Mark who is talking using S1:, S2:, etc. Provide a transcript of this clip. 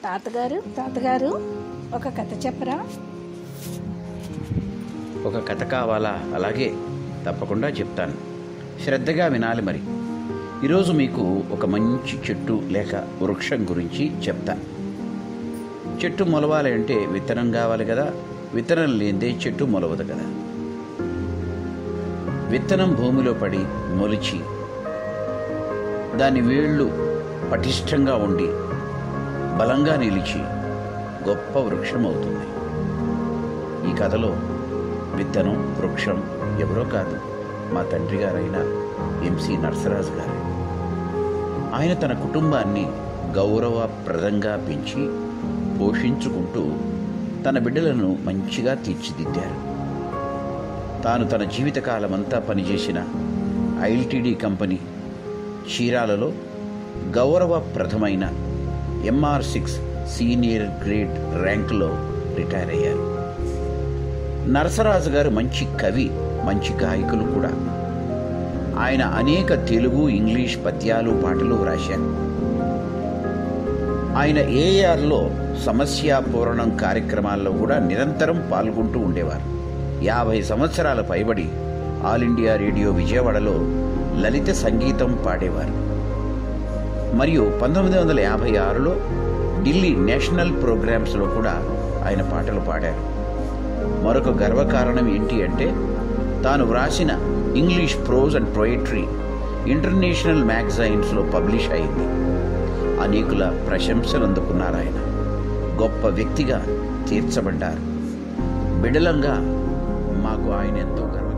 S1: తాతగారు తాతగారు ఒక కథ చెప్పరా
S2: ఒక కథ కావాలా అలాగే తప్పకుండా చెప్తాను శ్రద్ధగా వినాలి మరి ఈరోజు మీకు ఒక మంచి చెట్టు లేక వృక్షం గురించి చెప్తా చెట్టు మొలవాలి అంటే విత్తనం కావాలి కదా విత్తనం లేనిదే చెట్టు మొలవదు కదా విత్తనం భూమిలో పడి మొలిచి దాని వేళ్ళు పటిష్టంగా ఉండి బలంగా నిలిచి గొప్ప వృక్షం అవుతుంది ఈ కథలో విత్తనం వృక్షం ఎవరో కాదు మా తండ్రి గారైన ఎంసి నరసరాజు గారు ఆయన తన కుటుంబాన్ని గౌరవప్రదంగా పెంచి పోషించుకుంటూ తన బిడ్డలను మంచిగా తీర్చిదిద్దారు తాను తన జీవితకాలమంతా పనిచేసిన ఐల్టీడీ కంపెనీ చీరాలలో గౌరవప్రదమైన ఎంఆర్ సిక్స్ సీనియర్ గ్రేడ్ ర్యాంకులో రిటైర్ అయ్యారు నరసరాజు గారు మంచి కవి మంచి గాయకులు కూడా ఆయన అనేక తెలుగు ఇంగ్లీష్ పద్యాలు పాటలు వ్రాశారు ఆయన ఏఆర్లో సమస్యాపూరణం కార్యక్రమాల్లో కూడా నిరంతరం పాల్గొంటూ ఉండేవారు యాభై సంవత్సరాల పైబడి ఆల్ ఇండియా రేడియో విజయవాడలో లలిత సంగీతం పాడేవారు మరియు పంతొమ్మిది వందల యాభై ఆరులో ఢిల్లీ నేషనల్ ప్రోగ్రామ్స్లో కూడా ఆయన పాటలు పాడారు మరొక గర్వకారణం ఏంటి అంటే తాను వ్రాసిన English prose and poetry international మ్యాగజైన్స్లో పబ్లిష్ అయింది అనేకుల ప్రశంసలు అందుకున్నారు ఆయన గొప్ప వ్యక్తిగా తీర్చబడ్డారు బిడలంగా మాకు ఆయన ఎంతో గర్వ